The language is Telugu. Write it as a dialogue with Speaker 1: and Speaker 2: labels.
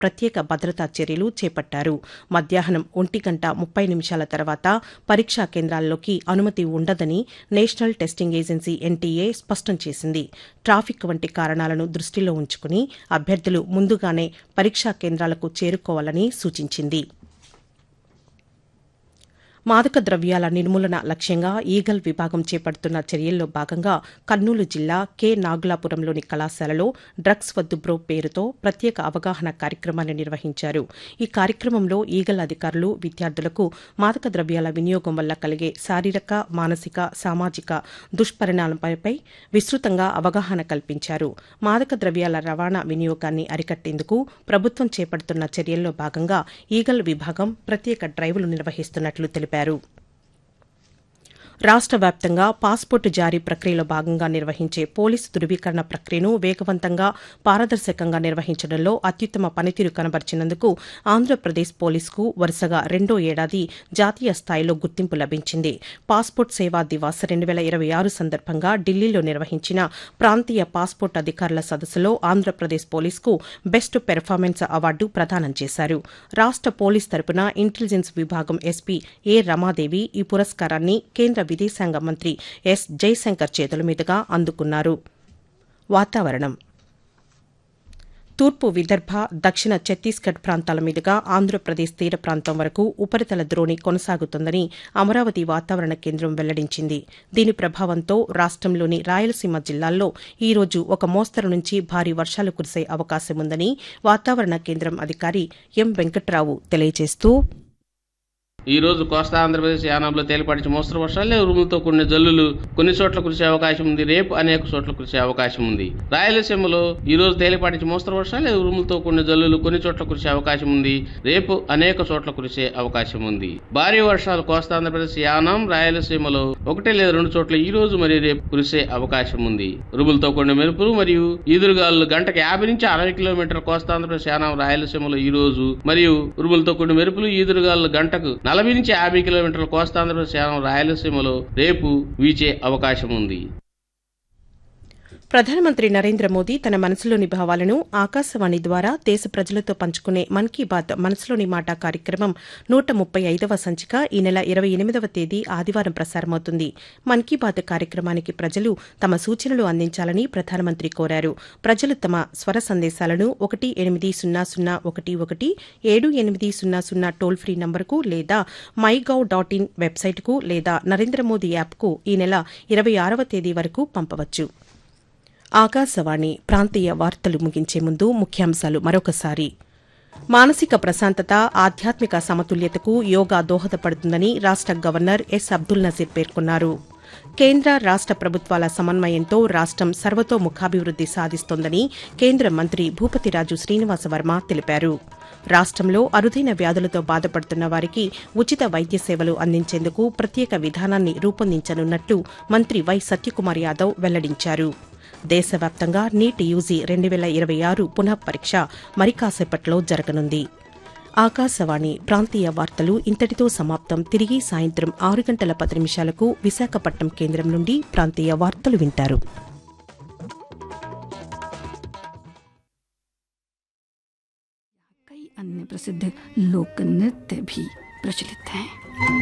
Speaker 1: ప్రత్యేక భద్రతా చర్యలు చేపట్టారు మధ్యాహ్నం ఒంటి గంట ముప్పై నిమిషాల తర్వాత పరీక్షా కేంద్రాల్లోకి అనుమతి ఉండదని నేషనల్ టెస్టింగ్ ఏజెన్సీ ఎన్టీఏ స్పష్టం చేసింది ట్రాఫిక్ వంటి కారణాలను దృష్టిలో ఉంచుకుని అభ్యర్థులు ముందుగానే పరీక్షా కేంద్రాలకు చేరుకోవాలని సూచించింది మాదక ద్రవ్యాల నిర్మూలన లక్ష్యంగా ఈగల్ విభాగం చేపడుతున్న చర్యల్లో భాగంగా కర్నూలు జిల్లా కె నాగులాపురంలోని కళాశాలలో డ్రగ్స్ వద్దు బ్రో పేరుతో ప్రత్యేక అవగాహన కార్యక్రమాన్ని నిర్వహించారు ఈ కార్యక్రమంలో ఈగల్ అధికారులు విద్యార్థులకు మాదక ద్రవ్యాల వినియోగం వల్ల కలిగే శారీరక మానసిక సామాజిక దుష్పరిణామాలపై విస్తృతంగా అవగాహన కల్పించారు మాదక ద్రవ్యాల రవాణా వినియోగాన్ని అరికట్టేందుకు ప్రభుత్వం చేపడుతున్న చర్యల్లో భాగంగా ఈగల్ విభాగం ప్రత్యేక డ్రైవ్లు నిర్వహిస్తున్నట్లు తెలిపారు రాష్ట్ర వ్యాప్తంగా పాస్పోర్టు జారీ ప్రక్రియలో భాగంగా నిర్వహించే పోలీసు ధృవీకరణ ప్రక్రియను వేగవంతంగా పారదర్శకంగా నిర్వహించడంలో అత్యుత్తమ పనితీరు కనబర్చినందుకు ఆంధ్రప్రదేశ్ పోలీసుకు వరుసగా రెండో ఏడాది జాతీయ స్థాయిలో గుర్తింపు లభించింది పాస్పోర్ట్ సేవా దివాస్ రెండు వేల ఇరవై ఆరు సందర్భంగా ఢిల్లీలో నిర్వహించిన ప్రాంతీయ పాస్పోర్ట్ అధికారుల సదస్సులో ఆంధ్రప్రదేశ్ పోలీసుకు బెస్ట్ పెర్ఫార్మెన్స్ అవార్డు ప్రదానం చేశారు రాష్ట్ర పోలీస్ తరపున ఇంటెలిజెన్స్ విభాగం ఎస్పీ ఏ రమాదేవి ఈ పురస్కారాన్ని కేంద్ర విదేశాంగ మంత్రి ఎస్ జైశంకర్ చేతుల మీదుగా అందుకున్నారు వాతావరణం తూర్పు విదర్భ దక్షిణ ఛత్తీస్గఢ్ ప్రాంతాల మీదుగా ఆంధ్రప్రదేశ్ తీర ప్రాంతం వరకు ఉపరితల ద్రోణి కొనసాగుతుందని అమరావతి వాతావరణ కేంద్రం వెల్లడించింది దీని ప్రభావంతో రాష్టంలోని రాయలసీమ జిల్లాల్లో ఈ రోజు ఒక మోస్తరు నుంచి భారీ వర్షాలు కురిసే అవకాశం ఉందని వాతావరణ కేంద్రం అధికారి ఎం వెంకట్రావు తెలియజేస్తూ
Speaker 2: ఈ రోజు కోస్తా ఆంధ్రప్రదేశ్ యానాంలో తేలిపాటి మోస్తరు వర్షాలు ఉరుములతో కూడిన జల్లులు కొన్ని చోట్ల కురిసే అవకాశం ఉంది రేపు అనేక చోట్ల కురిసే అవకాశం ఉంది రాయలసీమలో ఈ రోజు తేలిపాటి మోస్తరు వర్షాలు ఉరుములతో కూడిన జల్లులు కొన్ని చోట్ల కురిసే అవకాశం ఉంది రేపు అనేక చోట్ల కురిసే అవకాశం ఉంది భారీ వర్షాలు కోస్తా ఆంధ్రప్రదేశ్ యానాం రాయలసీమలో ఒకటి లేదా రెండు చోట్ల ఈ రోజు మరియు రేపు కురిసే అవకాశం ఉంది ఉరుములతో కూడిన మెరుపులు మరియు ఈదురుగాలు గంటకు యాభై నుంచి అరవై కిలోమీటర్ కోస్తా ఆంధ్రప్రదేశ్ యానాం రాయలసీమలో ఈ రోజు మరియు ఉరుములతో కూడిన మెరుపులు ఈదురుగాలు గంటకు నలభై నుంచి యాభై కిలోమీటర్ల కోస్తాంధ్రప్రదేశ్ యానం రాయలసీమలో రేపు వీచే అవకాశం ఉంది
Speaker 1: ప్రధానమంత్రి నరేంద్ర మోదీ తన మనసులోని భావాలను ఆకాశవాణి ద్వారా దేశ ప్రజలతో పంచుకునే మన్ కీ బాత్ మనసులోని మాట కార్యక్రమం నూట ముప్పై ఐదవ సంచిక ఈ నెల ఇరవై ఎనిమిదవ తేదీ ఆదివారం ప్రసారమవుతుంది మన్ కీ బాత్ కార్యక్రమానికి ప్రజలు తమ సూచనలు అందించాలని ప్రధానమంత్రి కోరారు ప్రజలు తమ స్వర సందేశాలను ఒకటి ఎనిమిది సున్నా సున్నా ఒకటి ఒకటి ఏడు ఎనిమిది సున్నా సున్నా టోల్ ఫ్రీ నంబర్కు లేదా మై గవ్ డాట్ ఇన్ వెబ్సైట్కు లేదా నరేంద్ర మోదీ యాప్కు ఈ నెల ఇరవై ఆరవ తేదీ వరకు పంపవచ్చు ఆకాశవాణి ప్రాంతీయ వార్తలు ముగించే ముందు ముఖ్యాంశాలు మరొకసారి మానసిక ప్రశాంతత ఆధ్యాత్మిక సమతుల్యతకు యోగా దోహదపడుతుందని రాష్ట గవర్నర్ ఎస్ అబ్దుల్ నజీర్ పేర్కొన్నారు కేంద్ర రాష్ట ప్రభుత్వాల సమన్వయంతో రాష్టం సర్వతోముఖాభివృద్ది సాధిస్తోందని కేంద్ర మంత్రి భూపతిరాజు శ్రీనివాసవర్మ తెలిపారు రాష్టంలో అరుదైన వ్యాధులతో బాధపడుతున్న వారికి ఉచిత వైద్య సేవలు అందించేందుకు ప్రత్యేక విధానాన్ని రూపొందించనున్నట్లు మంత్రి వై సత్యకుమార్ యాదవ్ వెల్లడించారు దేశవ్యాప్తంగా నీట్ యూజీ రెండు వేల ఇరవై ఆరు పునః పరీక్ష మరి కాసేపట్లో జరగనుంది ఆకాశవాణి ప్రాంతీయ వార్తలు ఇంతటితో సమాప్తం తిరిగి సాయంత్రం ఆరు గంటల పది నిమిషాలకు విశాఖపట్నం కేంద్రం నుండి ప్రాంతీయ వార్తలు వింటారు
Speaker 3: कई अन्य प्रसिद्ध लोक नृत्य भी प्रचलित हैं